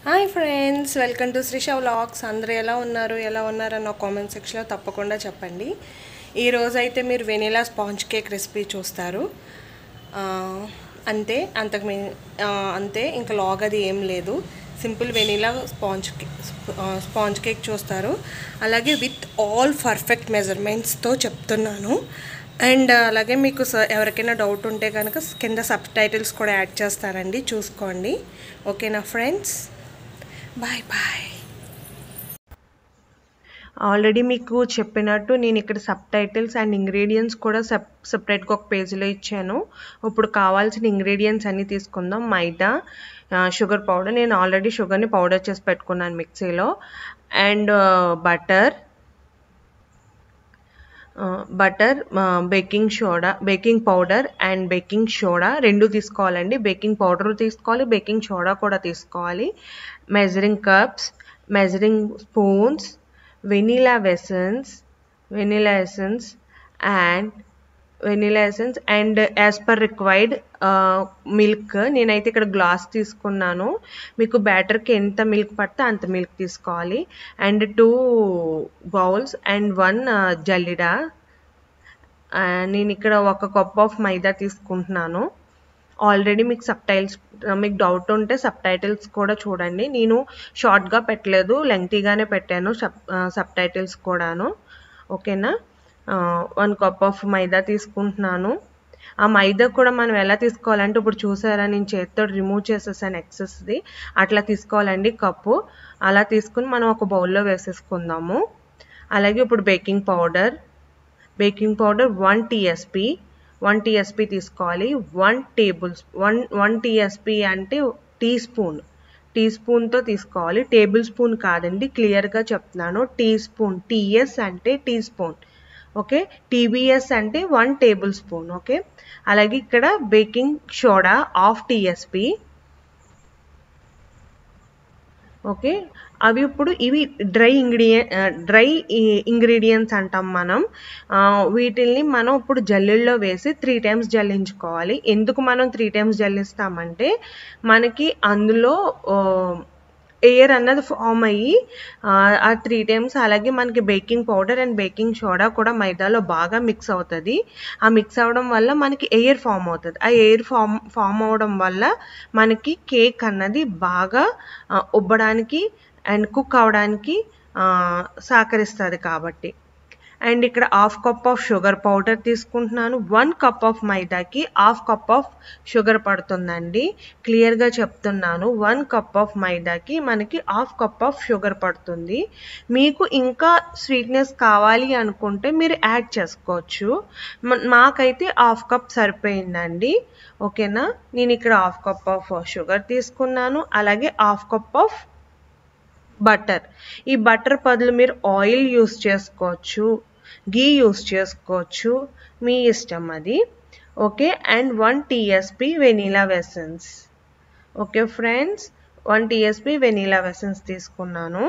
hi friends welcome to Sreesha vlogs అందరూ ఎలా ఉన్నారు ఎలా ఉన్నారు అన్న కామెంట్ సెక్షన్లో తప్పకుండా చెప్పండి ఈరోజు అయితే మీరు వెనీలా స్పాంజ్ కేక్ రెసిపీ చూస్తారు ఆ, అంతే అంతకు మీ ఆ, అంతే ఇంకా లాగ్ అది ఏం లేదు simple vanilla sponge cake sponge cake చూస్తారు అలాగే విత్ ఆల్ పర్ఫెక్ట్ మెజర్మెంట్స్తో చెప్తున్నాను అండ్ అలాగే మీకు స- ఎవరికైనా డౌట్ ఉంటే కనుక కింద సబ్ టైటిల్స్ కూడా యాడ్ చేస్తానండి చూసుకోండి ఓకేనా ఫ్రెండ్స్ బాయ్ బాయ్ ఆల్రెడీ మీకు చెప్పినట్టు నేను ఇక్కడ సబ్ టైటిల్స్ అండ్ ఇంగ్రీడియంట్స్ కూడా సప్ సపరేట్గా ఒక పేజీలో ఇచ్చాను ఇప్పుడు కావాల్సిన ఇంగ్రీడియంట్స్ అన్నీ తీసుకుందాం మైదా షుగర్ పౌడర్ నేను ఆల్రెడీ షుగర్ని పౌడర్ చేసి పెట్టుకున్నాను మిక్సీలో and butter butter baking soda baking powder and baking soda రెండు తీసుకోవాలండి బేకింగ్ పౌడర్ తీసుకోవాలి బేకింగ్ సోడా కూడా తీసుకోవాలి measuring cups measuring spoons vanilla essence vanilla essence and vanilla essence and as per required milk నేనైతే ఇక్కడ గ్లాస్ తీసుకున్నాను మీకు బ్యాటర్కి ఎంత మిల్క్ పడితే అంత మిల్క్ తీసుకోవాలి and two bowls and one జల్లిడా నేను ఇక్కడ ఒక కప్ ఆఫ్ మైదా తీసుకుంటున్నాను ఆల్రెడీ మీకు సబ్ టైల్స్ మీకు డౌట్ ఉంటే సబ్ టైటిల్స్ కూడా చూడండి నేను షార్ట్గా పెట్టలేదు లెంగ్తీగానే పెట్టాను సబ్ సబ్ టైటిల్స్ కూడాను ఓకేనా వన్ కప్ ఆఫ్ మైదా తీసుకుంటున్నాను ఆ మైదా కూడా మనం ఎలా తీసుకోవాలంటే ఇప్పుడు చూసారా నేను చేతితో రిమూవ్ చేసేసాను ఎక్సెస్ది అట్లా తీసుకోవాలండి కప్పు అలా తీసుకుని మనం ఒక బౌల్లో వేసేసుకుందాము అలాగే ఇప్పుడు baking powder baking powder one TSP one TSP తీసుకోవాలి one table one one TSP అంటే టీ స్పూన్ టీ స్పూన్తో తీసుకోవాలి టేబుల్ స్పూన్ కాదండి క్లియర్గా చెప్తున్నాను టీ స్పూన్ టీఎస్ అంటే టీ స్పూన్ ఓకే టీబీఎస్ అంటే వన్ టేబుల్ స్పూన్ ఓకే అలాగే ఇక్కడ baking soda half TSP okay అవి ఇప్పుడు ఇవి డ్రై ఇంగ్రీడియం డ్రై ఇంగ్రీడియంట్స్ అంటాం మనం ఆ, వీటిల్ని మనం ఇప్పుడు జల్లెల్లో వేసి త్రీ టైమ్స్ జల్లించుకోవాలి ఎందుకు మనం త్రీ టైమ్స్ జల్లిస్తామంటే మనకి అందులో ఎయిర్ అన్నది ఫామ్ అయ్యి ఆ, ఆ త్రీ టైమ్స్ అలాగే మనకి baking powder and baking soda కూడా మైదాలో బాగా మిక్స్ అవుతుంది ఆ మిక్స్ అవ్వడం వల్ల మనకి ఎయిర్ ఫామ్ అవుతుంది ఆ ఎయిర్ ఫామ్ ఫామ్ అవడం వల్ల మనకి కేక్ అన్నది బాగా ఆ, ఉబ్బడానికి అండ్ కుక్ అవడానికి సహకరిస్తుంది కాబట్టి అండ్ ఇక్కడ half cup of sugar powder తీసుకుంటున్నాను వన్ కప్ ఆఫ్ మైదాకి హాఫ్ కప్ ఆఫ్ షుగర్ పడుతుందండి క్లియర్గా చెప్తున్నాను వన్ కప్ ఆఫ్ మైదాకి మనకి హాఫ్ కప్ ఆఫ్ షుగర్ పడుతుంది మీకు ఇంకా స్వీట్నెస్ కావాలి అనుకుంటే మీరు యాడ్ చేసుకోవచ్చు మ- మాకైతే హాఫ్ కప్ సరిపోయిందండి ఓకేనా నేను ఇక్కడ హాఫ్ కప్ ఆఫ్ షుగర్ తీసుకున్నాను అలాగే హాఫ్ కప్ ఆఫ్ బటర్ ఈ బటర్ బదులు మీరు ఆయిల్ యూస్ చేసుకోవచ్చు గీ యూస్ చేసుకోవచ్చు మీ ఇష్టం అది okay and one TSP vanilla essence okay friends one TSP vanilla essence తీసుకున్నాను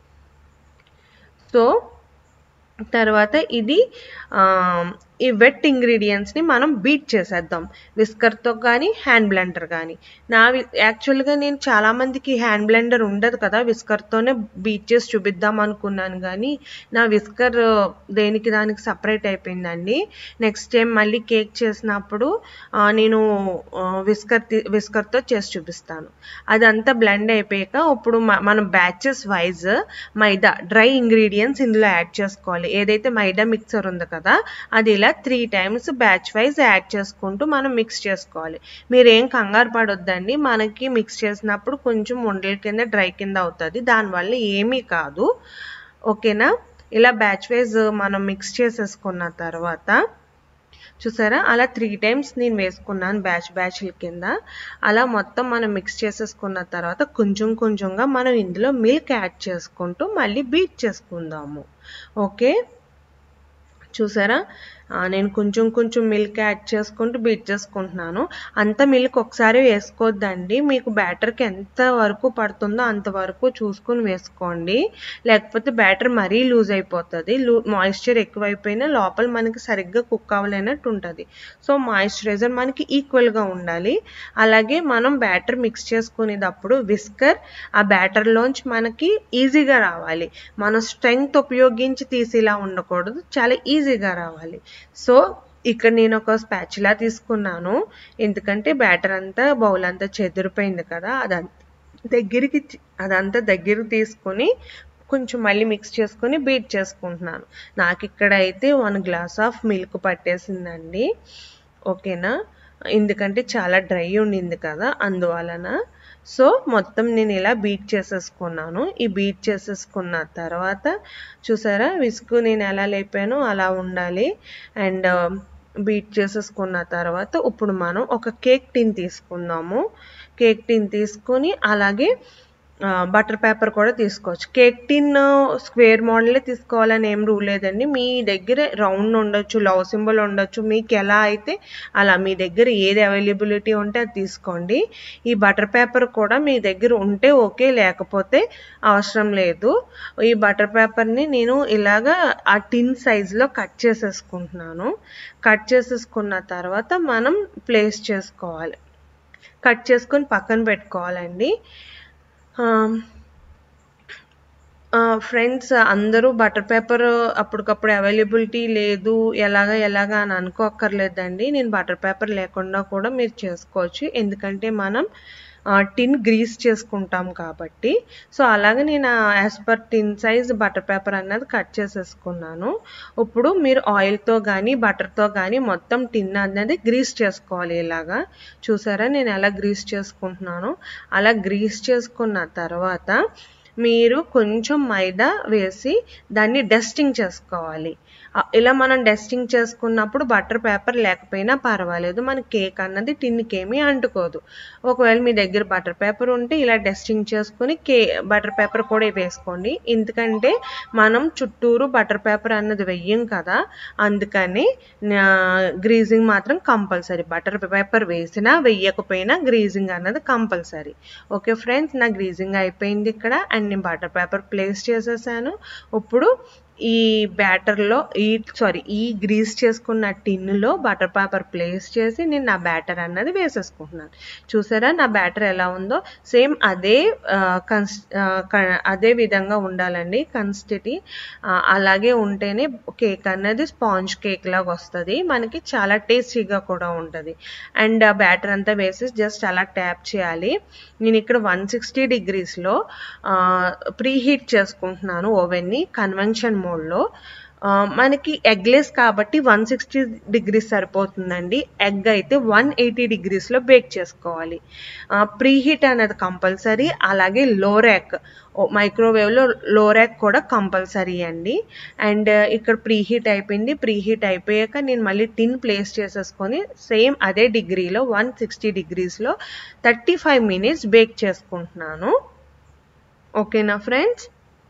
సో తర్వాత ఇది ఆ, ఈ వెట్ ఇంగ్రీడియంట్స్ని మనం బీట్ చేసేద్దాం విస్కర్తో కానీ హ్యాండ్ బ్లెండర్ కానీ నా యాక్చువల్గా నేను చాలామందికి హ్యాండ్ బ్లెండర్ ఉండదు కదా విస్కర్తోనే బీట్ చేసి చూపిద్దాం అనుకున్నాను కానీ నా విస్కర్ దేనికి దానికి సపరేట్ అయిపోయిందండి నెక్స్ట్ టైం మళ్ళీ కేక్ చేసినప్పుడు ఆ, నేను విస్కర్ విస్కర్తో చేసి చూపిస్తాను అదంతా బ్లెండ్ అయిపోయాక ఇప్పుడు మ- మనం batches wise maida dry ingredients ఇందులో యాడ్ చేసుకోవాలి ఏదైతే మైదా మిక్సర్ ఉంది కదా అది ఇలా three times batch wise add చేసుకుంటూ మనం మిక్స్ చేసుకోవాలి మీరు ఏం కంగారు పడొద్దండి మనకి మిక్స్ చేసినప్పుడు కొంచెం ఉండల కింద డ్రై కింద అవుతుంది దానివల్ల ఏమీ కాదు ఓకేనా ఇలా బ్యాచ్ వైజ్ మనం మిక్స్ చేసేసుకున్న తర్వాత చూసారా అలా త్రీ టైమ్స్ నేను వేసుకున్నాను బ్యాచ్ బ్యాచ్ల కింద అలా మొత్తం మనం మిక్స్ చేసేసుకున్న తర్వాత కొంచెం కొంచెంగా మనం ఇందులో మిల్క్ యాడ్ చేసుకుంటూ మళ్ళీ బీట్ చేసుకుందాము ఓకే చూసారా ఆ, నేను కొంచెం కొంచెం మిల్క్ యాడ్ చేసుకుంటూ బీట్ చేసుకుంటున్నాను అంత మిల్క్ ఒకసారి వేసుకోవద్దండి మీకు బ్యాటర్కి ఎంత వరకు పడుతుందో అంతవరకు చూసుకుని వేసుకోండి లేకపోతే బ్యాటర్ మరీ లూజ్ అయిపోతుంది లూ మాయిశ్చర్ ఎక్కువైపోయినా లోపల మనకి సరిగ్గా కుక్ అవ్వలేనట్టు ఉంటుంది సో మాయిశ్చరైజర్ మనకి ఈక్వల్గా ఉండాలి అలాగే మనం బ్యాటర్ మిక్స్ చేసుకునేటప్పుడు విస్కర్ ఆ బ్యాటర్లోంచి మనకి ఈజీగా రావాలి మనం స్ట్రెంగ్త్ ఉపయోగించి తీసేలా ఉండకూడదు చాలా ఈజీగా రావాలి సో ఇక్కడ నేను ఒక స్పాచులా తీసుకున్నాను ఎందుకంటే బ్యాటర్ అంతా బౌల్ అంతా చెదిరిపోయింది కదా అదంతా దగ్గరికి తి- అదంతా దగ్గరికి తీసుకొని కొంచెం మళ్ళీ మిక్స్ చేసుకొని బీట్ చేసుకుంటున్నాను నాకు ఇక్కడ అయితే వన్ గ్లాస్ ఆఫ్ మిల్క్ పట్టేసిందండి ఓకేనా ఎందుకంటే చాలా డ్రై ఉండింది కదా అందువలన సో మొత్తం నేను ఇలా బీట్ చేసేసుకున్నాను ఈ బీట్ చేసేసుకున్న తర్వాత చూసారా విసుగు నేను ఎలా లేపానో అలా ఉండాలి అండ్ బీట్ చేసేసుకున్న తర్వాత ఇప్పుడు మనం ఒక కేక్ టిన్ తీసుకుందాము కేక్ టిన్ తీసుకొని అలాగే బటర్ పేపర్ కూడా తీసుకోవచ్చు కేక్ టిన్ స్క్వేర్ మోడలే తీసుకోవాలని ఏం రూల్ లేదండి మీ దగ్గర రౌండ్ ఉండొచ్చు లవ్ సింబల్ ఉండొచ్చు మీకు ఎలా అయితే అలా మీ దగ్గర ఏది అవైలబిలిటీ ఉంటే అది తీసుకోండి ఈ బటర్ పేపర్ కూడా మీ దగ్గర ఉంటే ఓకే లేకపోతే అవసరం లేదు ఈ బటర్ పేపర్ని నేను ఇలాగా ఆ టిన్ సైజులో కట్ చేసేసుకుంటున్నాను కట్ చేసేసుకున్న తర్వాత మనం ప్లేస్ చేసుకోవాలి కట్ చేసుకొని పక్కన పెట్టుకోవాలండి ఫ్రెండ్స్ అందరూ బటర్ పేపర్ అప్పటికప్పుడు అవైలబిలిటీ లేదు ఎలాగా ఎలాగా అని అనుకోక్కర్లేదండి నేను బటర్ పేపర్ లేకుండా కూడా మీరు చేసుకోవచ్చు ఎందుకంటే మనం టిన్ గ్రీస్ చేసుకుంటాం కాబట్టి సో అలాగే నేను as per tin size butter paper అన్నది కట్ చేసేసుకున్నాను ఇప్పుడు మీరు ఆయిల్తో కానీ బటర్తో కానీ మొత్తం టిన్ అన్నది గ్రీస్ చేసుకోవాలి ఇలాగా చూసారా నేను ఎలా గ్రీస్ చేసుకుంటున్నాను అలా గ్రీస్ చేసుకున్న తర్వాత మీరు కొంచెం మైదా వేసి దాన్ని డస్టింగ్ చేసుకోవాలి ఆ, ఇలా మనం డస్టింగ్ చేసుకున్నప్పుడు బటర్ పేపర్ లేకపోయినా పర్వాలేదు మన కేక్ అన్నది టిన్కి ఏమీ అంటుకోదు ఒకవేళ మీ దగ్గర బటర్ పేపర్ ఉంటే ఇలా డస్టింగ్ చేసుకుని కే బటర్ పేపర్ కూడా వేసుకోండి ఎందుకంటే మనం చుట్టూరు బటర్ పేపర్ అన్నది వెయ్యం కదా అందుకని గ్రీజింగ్ మాత్రం కంపల్సరీ బటర్ పేపర్ వేసినా వెయ్యకపోయినా గ్రీజింగ్ అన్నది కంపల్సరీ ఓకే ఫ్రెండ్స్ నా గ్రీజింగ్ అయిపోయింది ఇక్కడ అండ్ నేను బటర్ పేపర్ ప్లేస్ చేసేసాను ఇప్పుడు ఈ బ్యాటర్లో ఈ సారీ ఈ గ్రీస్ చేసుకున్న టిన్నులో బటర్ పేపర్ ప్లేస్ చేసి నేను నా బ్యాటర్ అన్నది వేసేసుకుంటున్నాను చూసారా నా బ్యాటర్ ఎలా ఉందో సేమ్ అదే ఆ, కన్స్ ఆ, క- అదే విధంగా ఉండాలండి కన్సిస్టెంటీ అలాగే ఉంటేనే కేక్ అన్నది స్పాంజ్ కేక్ లాగా వస్తుంది మనకి చాలా టేస్టీగా కూడా ఉంటుంది అండ్ ఆ బ్యాటర్ అంతా వేసి జస్ట్ అలా ట్యాప్ చేయాలి నేను ఇక్కడ వన్ సిక్స్టీ డిగ్రీస్లో ప్రీ హీట్ చేసుకుంటున్నాను ఓవెన్ని కన్వెన్షన్ మోడ్లో మనకి ఎగ్లెస్ కాబట్టి వన్ సిక్స్టీ డిగ్రీస్ సరిపోతుందండి ఎగ్ అయితే వన్ ఎయిటీ డిగ్రీస్లో బేక్ చేసుకోవాలి ప్రీ హీట్ అనేది కంపల్సరీ అలాగే లో ర్యాక్ మైక్రోవేవ్లో లో ర్యాక్ కూడా కంపల్సరీ అండి అండ్ ఇక్కడ ప్రీ హీట్ అయిపోయింది ప్రీ హీట్ అయిపోయాక నేను మళ్ళీ టిన్ ప్లేస్ చేసేసుకొని సేమ్ అదే డిగ్రీలో వన్ సిక్స్టీ డిగ్రీస్లో థర్టీ ఫైవ్ మినిట్స్ బేక్ చేసుకుంటున్నాను ఓకేనా ఫ్రెండ్స్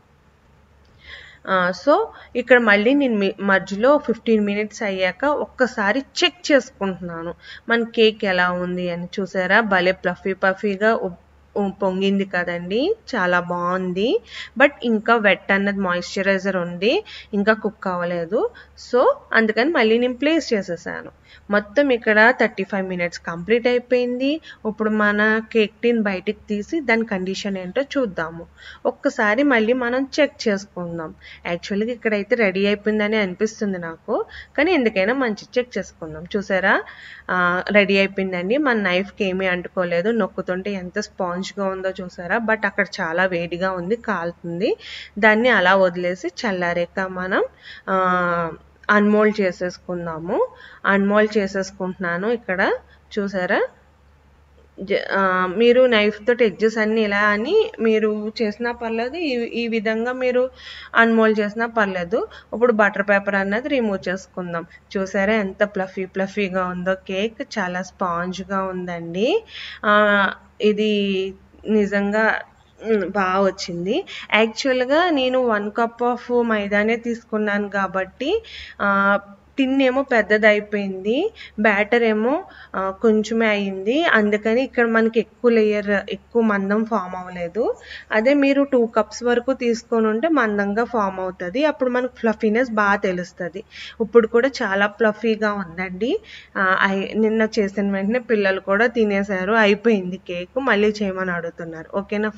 సో ఇక్కడ మళ్ళీ నేను మీ- మధ్యలో ఫిఫ్టీన్ మినిట్స్ అయ్యాక ఒక్కసారి చెక్ చేసుకుంటున్నాను మన కేక్ ఎలా ఉంది అని చూసారా భలే ప్లఫీ పఫీగా పొంగింది కదండి చాలా బాగుంది బట్ ఇంకా వెట్ అన్నది మాయిశ్చరైజర్ ఉంది ఇంకా కుక్ అవ్వలేదు సో అందుకని మళ్ళీ నేను ప్లేస్ చేసేసాను మొత్తం ఇక్కడ థర్టీ ఫైవ్ మినిట్స్ కంప్లీట్ అయిపోయింది ఇప్పుడు మన కేక్ టిన్ బయటికి తీసి దాని కండిషన్ ఏంటో చూద్దాము ఒక్కసారి మళ్ళీ మనం చెక్ చేసుకుందాం యాక్చువల్గా ఇక్కడైతే రెడీ అయిపోయిందని అనిపిస్తుంది నాకు కానీ ఎందుకైనా మంచి చెక్ చేసుకుందాం చూసారా రెడీ అయిపోయిందండి మన నైఫ్కి ఏమీ అంటుకోలేదు నొక్కుతుంటే ఎంత స్పాంజ్గా ఉందో చూసారా బట్ అక్కడ చాలా వేడిగా ఉంది కాలుతుంది దాన్ని అలా వదిలేసి చల్లారాక మనం అన్మోల్డ్ చేసేసుకుందాము అన్మోల్డ్ చేసేసుకుంటున్నాను ఇక్కడ చూసారా జ- ఆ, మీరు నైఫ్ తోటి ఎడ్జెస్ అన్ని ఇలా అని మీరు చేసినా పర్లేదు ఈ ఈ విధంగా మీరు అన్మోల్డ్ చేసినా పర్లేదు ఇప్పుడు బటర్ పేపర్ అన్నది రిమూవ్ చేసుకుందాం చూసారా ఎంత ప్లఫీ ప్లఫీగా ఉందో కేక్ చాలా స్పాంజ్గా ఉందండి ఆ, ఇది నిజంగా మ్, బాగా వచ్చింది యాక్చువల్గా నేను వన్ కప్ ఆఫ్ మైదానే తీసుకున్నాను కాబట్టి ఆ, టిన్ ఏమో పెద్దది అయిపోయింది బ్యాటర్ ఏమో ఆ, కొంచెమే అయింది అందుకని ఇక్కడ మనకి ఎక్కువ లేయర్ ఎక్కువ మందం ఫామ్ అవ్వలేదు అదే మీరు టూ కప్స్ వరకు తీసుకొని ఉంటే మందంగా ఫామ్ అవుతుంది అప్పుడు మనకు ఫ్లఫీనెస్ బాగా తెలుస్తుంది ఇప్పుడు కూడా చాలా ఫ్లఫీగా ఉందండి ఆ, అయి- నిన్న చేసిన వెంటనే పిల్లలు కూడా తినేశారు అయిపోయింది కేక్ మళ్ళీ చేయమని అడుగుతున్నారు ఓకేనా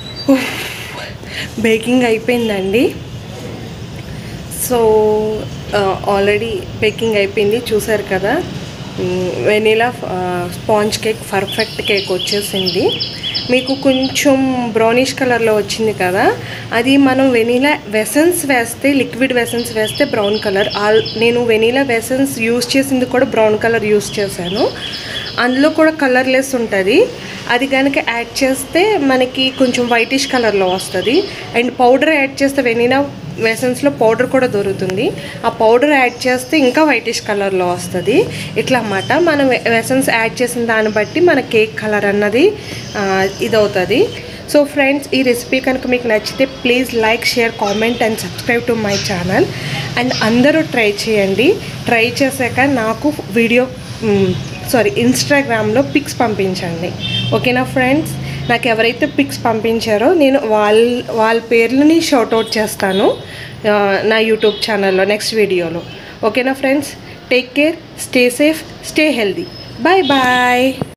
బేకింగ్ అయిపోయిందండి సో ఆల్రెడీ బేకింగ్ అయిపోయింది చూసారు కదా vanilla sponge cake perfect cake వచ్చేసింది మీకు కొంచెం బ్రౌనిష్ కలర్లో వచ్చింది కదా అది మనం వెనీలా వెసన్స్ వేస్తే లిక్విడ్ వెసన్స్ వేస్తే బ్రౌన్ కలర్ ఆల్ నేను వెనీలా వెసన్స్ యూస్ చేసింది కూడా బ్రౌన్ కలర్ యూస్ చేశాను అందులో కూడా కలర్లెస్ ఉంటుంది అది కనుక యాడ్ చేస్తే మనకి కొంచెం వైటిష్ కలర్లో వస్తుంది అండ్ పౌడర్ యాడ్ చేస్తే వెనీలా వెసన్స్లో పౌడర్ కూడా దొరుకుతుంది ఆ పౌడర్ యాడ్ చేస్తే ఇంకా వైటిష్ కలర్లో వస్తుంది ఇట్లా అన్నమాట మనం వెసన్స్ యాడ్ చేసిన దాన్ని బట్టి మన కేక్ కలర్ అన్నది ఆ, ఇదవుతుంది సో ఫ్రెండ్స్ ఈ రెసిపీ కనుక మీకు నచ్చితే please like share comment and subscribe to my channel and అందరూ ట్రై చేయండి ట్రై చేశాక నాకు వీడియో సారీ ఇన్స్టాగ్రామ్లో పిక్స్ పంపించండి ఓకేనా ఫ్రెండ్స్ నాకు ఎవరైతే పిక్స్ పంపించారో నేను వాళ్ళ వాళ్ళ పేర్లని షౌట్అవుట్ చేస్తాను ఆ, నా యూట్యూబ్ ఛానల్లో నెక్స్ట్ వీడియోలో ఓకేనా friends take care stay safe stay healthy bye bye